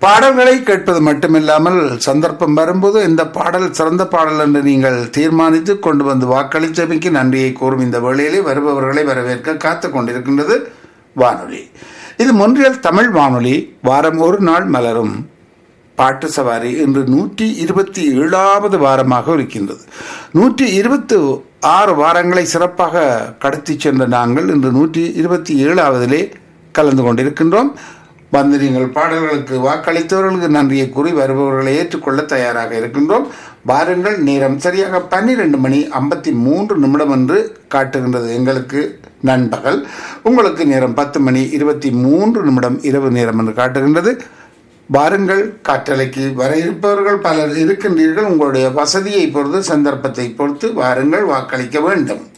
பாடல்களை கேட்பது மட்டுமில்லாமல் சந்தர்ப்பம் வரும்போது இந்த பாடல் சிறந்த பாடல் என்று நீங்கள் தீர்மானித்து கொண்டு வந்து வாக்களித்தமைக்கு நன்றியை கூறும் இந்த வேளையிலே வருபவர்களை வரவேற்க காத்து கொண்டிருக்கின்றது வானொலி இது மொன்றியல் தமிழ் வானொலி வாரம் ஒரு நாள் மலரும் பாட்டு சவாரி இன்று நூற்றி இருபத்தி ஏழாவது வாரமாக இருக்கின்றது நூற்றி இருபத்தி ஆறு வாரங்களை சிறப்பாக கடத்தி சென்ற நாங்கள் இன்று நூற்றி இருபத்தி ஏழாவதிலே கலந்து கொண்டிருக்கின்றோம் வந்து நீங்கள் பாடல்களுக்கு வாக்களித்தவர்களுக்கு நன்றியை கூறி வருபவர்களை ஏற்றுக்கொள்ள தயாராக இருக்கின்றோம் வாருங்கள் நேரம் சரியாக பன்னிரெண்டு மணி ஐம்பத்தி மூன்று நிமிடம் என்று காட்டுகின்றது எங்களுக்கு நண்பகல் உங்களுக்கு நேரம் பத்து மணி இருபத்தி மூன்று நிமிடம் இரவு நேரம் என்று காட்டுகின்றது வாருங்கள் காற்றலைக்கு வர இருப்பவர்கள் பலர் இருக்கின்றீர்கள் உங்களுடைய வசதியை பொறுத்து சந்தர்ப்பத்தை பொறுத்து வாருங்கள் வாக்களிக்க வேண்டும்